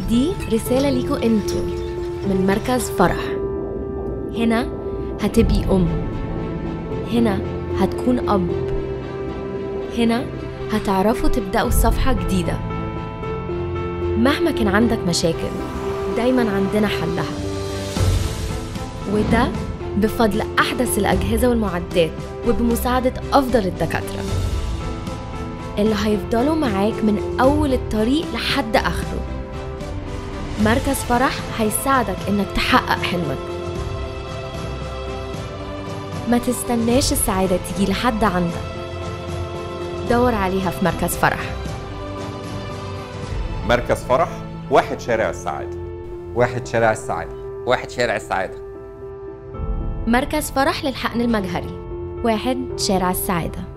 دي رسالة ليكوا انتوا من مركز فرح هنا هتبقي أم هنا هتكون أب هنا هتعرفوا تبدأوا صفحة جديدة مهما كان عندك مشاكل دايما عندنا حلها وده بفضل أحدث الأجهزة والمعدات وبمساعدة أفضل الدكاترة اللي هيفضلوا معاك من أول الطريق لحد آخره مركز فرح هيساعدك إنك تحقق حلمك ما تستناش السعادة تيجي لحد عندك دور عليها في مركز فرح مركز فرح واحد شارع السعادة واحد شارع السعادة واحد شارع السعادة مركز فرح للحقن المجهري واحد شارع السعادة